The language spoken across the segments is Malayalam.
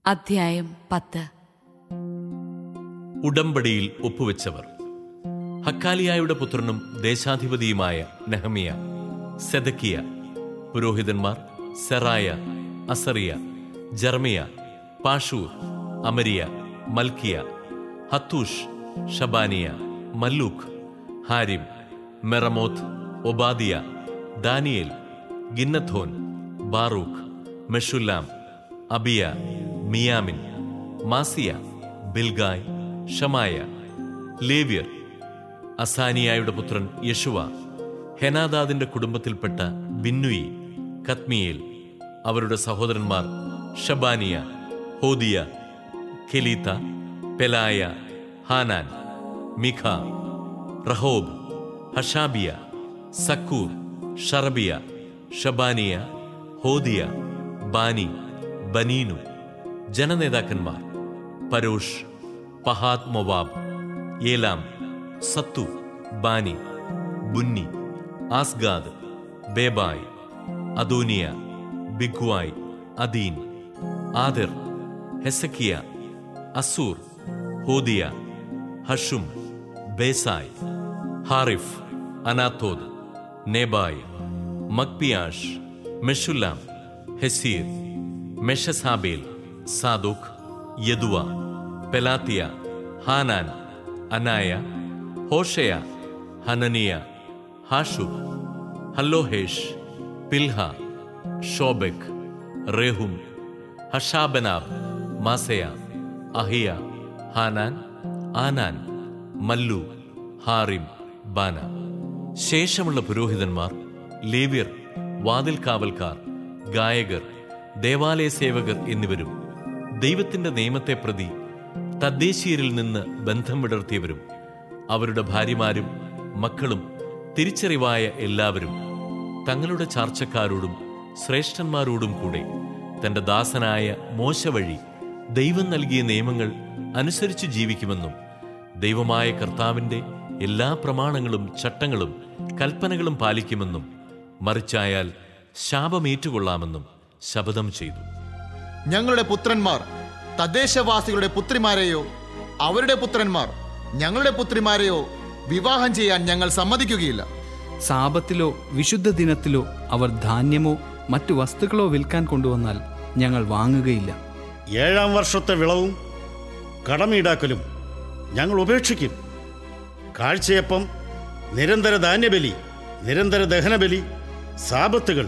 അധ്യായം പത്ത് ഉടമ്പടിയിൽ ഒപ്പുവെച്ചവർ ഹക്കാലിയായുടെ പുത്രനും ദേശാധിപതിയുമായ നെഹമിയ സെദക്കിയ പുരോഹിതന്മാർ Seraiah Azariah Jeremiah Pashhur Amariah Malchijah Hattush Shebaniah Malluch Harim Meremoth Obadiah Daniel Ginnethon Baruch Meshullam Abijah മിയാമിൻ മാസിയ ബിൽഗായ് ഷമായ ലേവ്യർ അസാനിയായുടെ പുത്രൻ യശുവ ഹെനാദാദിന്റെ കുടുംബത്തിൽപ്പെട്ട ബിന്നുയി കത്മിയേൽ അവരുടെ സഹോദരന്മാർ Shebaniah Hodiah Kelita Pelaiah Hanan Mica Rehob Hashabiah Zaccur Sherebiah Shebaniah Hodiah Bani Beninu ജനനേതാക്കന്മാർ Parosh Pahath Moab Elam Zattu Bani Bunni Azgad Bebai Adonijah Bigvai Adin Ater Hezekiah Azzur Hodiah Hashum Bezai Hariph Anathoth Nebai Magpiash Meshullam Hezir Meshezabel Zadok Jaddua Pelatiah Hanan Anaiah Hoshea Hananiah Hasshub Hallohesh Pilha Shobek Rehum Hashabnah Maaseiah Ahijah Hanan Anan Malluch Harim Baanah ശേഷമുള്ള പുരോഹിതന്മാർ ലേവ്യർ വാതിൽ കാവൽക്കാർ ഗായകർ ദേവാലയ സേവകർ എന്നിവരും ദൈവത്തിന്റെ നിയമത്തെ പ്രതി തദ്ദേശീയരിൽ നിന്ന് ബന്ധം വിടർത്തിയവരും അവരുടെ ഭാര്യമാരും മക്കളും തിരിച്ചറിവായ എല്ലാവരും തങ്ങളുടെ ചാർച്ചക്കാരോടും ശ്രേഷ്ഠന്മാരോടും കൂടെ തന്റെ ദാസനായ മോശ വഴി ദൈവം നൽകിയ നിയമങ്ങൾ അനുസരിച്ച് ജീവിക്കുമെന്നും ദൈവമായ കർത്താവിന്റെ എല്ലാ പ്രമാണങ്ങളും ചട്ടങ്ങളും കൽപ്പനകളും പാലിക്കുമെന്നും മറിച്ചായാൽ ശാപമേറ്റുകൊള്ളാമെന്നും ശപഥം ചെയ്തു ഞങ്ങളുടെ പുത്രന്മാർ തദ്ദേശവാസികളുടെ പുത്രിമാരെയോ അവരുടെ പുത്രന്മാർ ഞങ്ങളുടെ പുത്രിമാരെയോ വിവാഹം ചെയ്യാൻ ഞങ്ങൾ സമ്മതിക്കുകയില്ല സാപത്തിലോ വിശുദ്ധ ദിനത്തിലോ അവർ ധാന്യമോ മറ്റു വസ്തുക്കളോ വിൽക്കാൻ കൊണ്ടുവന്നാൽ ഞങ്ങൾ വാങ്ങുകയില്ല ഏഴാം വർഷത്തെ വിളവും കടമീടാക്കലും ഞങ്ങൾ ഉപേക്ഷിക്കും കാഴ്ചയപ്പം നിരന്തര ധാന്യബലി നിരന്തര ദഹനബലി സാപത്തുകൾ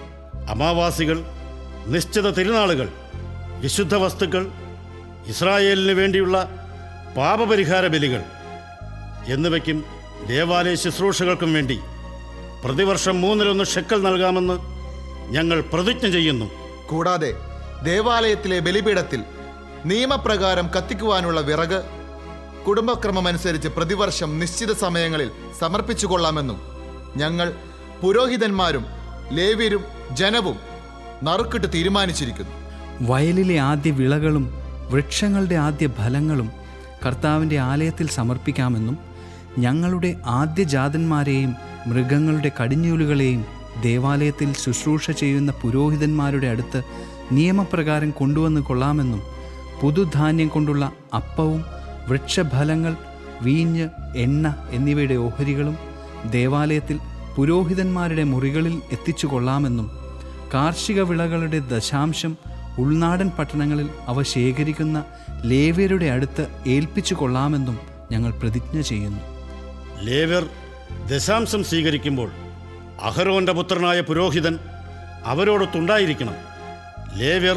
അമാവാസികൾ നിശ്ചിത തിരുനാളുകൾ വിശുദ്ധ വസ്തുക്കൾ ഇസ്രായേലിന് വേണ്ടിയുള്ള പാപപരിഹാര ബലികൾ എന്നിവയ്ക്കും ദേവാലയ ശുശ്രൂഷകൾക്കും വേണ്ടി പ്രതിവർഷം മൂന്നിലൊന്ന് ഷെക്കൽ നൽകാമെന്ന് ഞങ്ങൾ പ്രതിജ്ഞ ചെയ്യുന്നു കൂടാതെ ദേവാലയത്തിലെ ബലിപീഠത്തിൽ നിയമപ്രകാരം കത്തിക്കുവാനുള്ള വിറക് കുടുംബക്രമമനുസരിച്ച് പ്രതിവർഷം നിശ്ചിത സമയങ്ങളിൽ സമർപ്പിച്ചുകൊള്ളാമെന്നും ഞങ്ങൾ പുരോഹിതന്മാരും ലേവ്യരും ജനവും നറുക്കിട്ട് തീരുമാനിച്ചിരിക്കുന്നു വയലിലെ ആദ്യ വിളകളും വൃക്ഷങ്ങളുടെ ആദ്യ ഫലങ്ങളും കർത്താവിൻ്റെ ആലയത്തിൽ സമർപ്പിക്കാമെന്നും ഞങ്ങളുടെ ആദ്യജാതന്മാരെയും മൃഗങ്ങളുടെ കടിഞ്ഞൂലുകളെയും ദേവാലയത്തിൽ ശുശ്രൂഷ ചെയ്യുന്ന പുരോഹിതന്മാരുടെ അടുത്ത് നിയമപ്രകാരം കൊണ്ടുവന്ന് കൊള്ളാമെന്നും പുതുധാന്യം കൊണ്ടുള്ള അപ്പവും വൃക്ഷഫലങ്ങൾ വീഞ്ഞ് എണ്ണ എന്നിവയുടെ ഓഹരികളും ദേവാലയത്തിൽ പുരോഹിതന്മാരുടെ മുറികളിൽ എത്തിച്ചു കൊള്ളാമെന്നും കാർഷിക വിളകളുടെ ദശാംശം ഉൾനാടൻ പട്ടണങ്ങളിൽ അവ ശേഖരിക്കുന്ന ലേവ്യരുടെ അടുത്ത് ഏൽപ്പിച്ചു കൊള്ളാമെന്നും ഞങ്ങൾ പ്രതിജ്ഞ ചെയ്യുന്നു ലേവ്യർ ദശാംശം സ്വീകരിക്കുമ്പോൾ അഹരോന്റെ പുത്രനായ പുരോഹിതൻ അവരോടൊത്തുണ്ടായിരിക്കണം ലേവ്യർ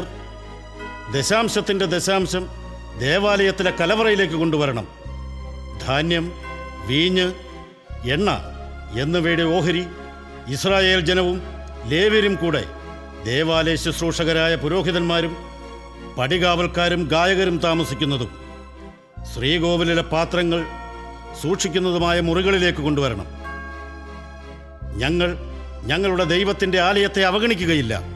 ദശാംശത്തിൻ്റെ ദശാംശം ദേവാലയത്തിലെ കലവറയിലേക്ക് കൊണ്ടുവരണം ധാന്യം വീഞ്ഞ് എണ്ണ എന്നിവയുടെ ഓഹരി ഇസ്രായേൽ ജനവും ലേവ്യരും കൂടെ ദേവാലയ ശുശ്രൂഷകരായ പുരോഹിതന്മാരും പടികാവൽക്കാരും ഗായകരും താമസിക്കുന്നതും ശ്രീകോവിലിലെ പാത്രങ്ങൾ സൂക്ഷിക്കുന്നതുമായ മുറികളിലേക്ക് കൊണ്ടുവരണം ഞങ്ങൾ ഞങ്ങളുടെ ദൈവത്തിൻ്റെ ആലയത്തെ അവഗണിക്കുകയില്ല